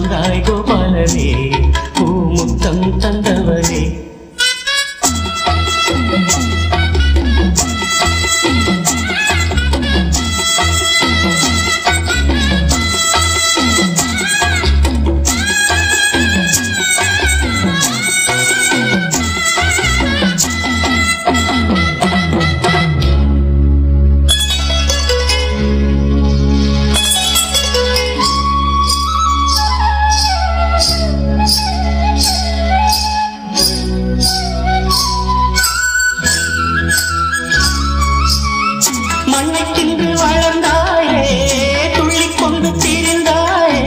வந்தாய் கோபாலனே பூமுத்தம் தந்தவனே மண்ணை தின்று வளர்ந்தாயே துள்ளிக் கொண்டு திரிந்தாயே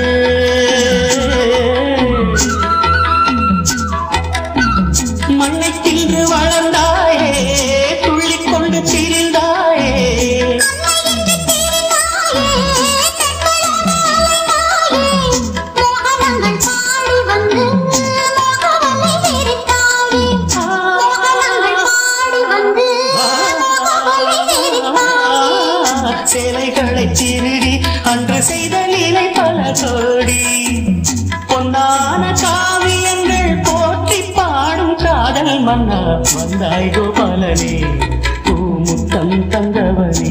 மண்ணை தின்று வளர்ந்தாயே துள்ளிக் கொண்டு திரிந்தாயே மோகனங்கள் பாடி வந்து மோகவலை வெறுத்தாயே மோகனங்கள் பாடி வந்து மோகவலை வெறுத்தாயே சேலைகளை திருடி அன்று செய்த நிலை பல கோடி பொன்னான காவியங்கள் போற்றி பாடும் காதல் மன்னா வந்தாய் கோபாலனே பூமுத்தம் தந்தவனே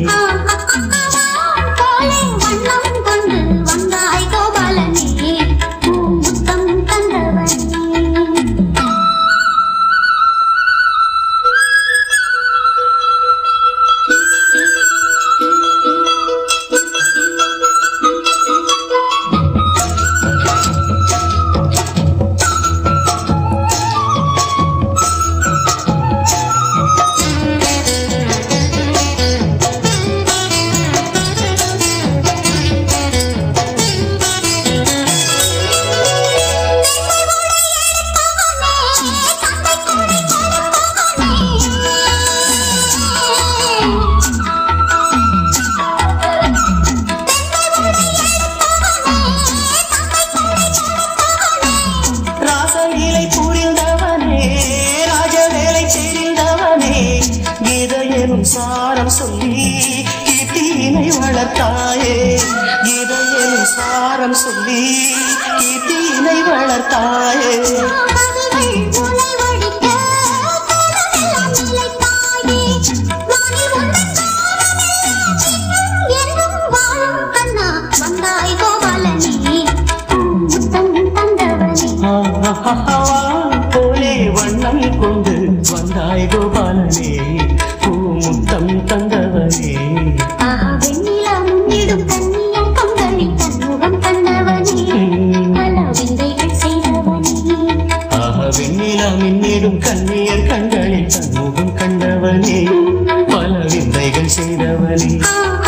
கோலை வண்ணம் கொண்டு வந்தாய் கோபாலனே பூமுத்தம் தந்தவனே ராசலீலை புரிந்தவனே ராஜவேலை தெரிந்தவனே கீத எனும் சாரம் சொல்லி கீர்த்தியினை வளர்த்தாயே கீத எனும் சாரம் சொல்லி கீர்த்தியினை வளர்த்தாயே கவிகள் உலை வடிக்க கனவெல்லாம் நிலைத்தாயே வானில் உந்தன் என்றும் வாழும் கண்ணா வந்தாய் கோபாலனே முத்தம் தந்தவனே ஆஹா, போலே வண்ணம் கொண்டு வந்தாய் கோபாலனே பூமுத்தம் தந்தவனே ஆஹா வெண்ணிலா முன்னிடும் கண்ணியம் கண்களில் தன்முகம் கண்டவனே பல விந்தைகள் செய்தவனே ஆக வெண்ணிலா மின்னிடும் கண்ணியர் கண்களில் தன்முகம் கண்டவனே பல விந்தைகள் செய்தவனே ஆஹா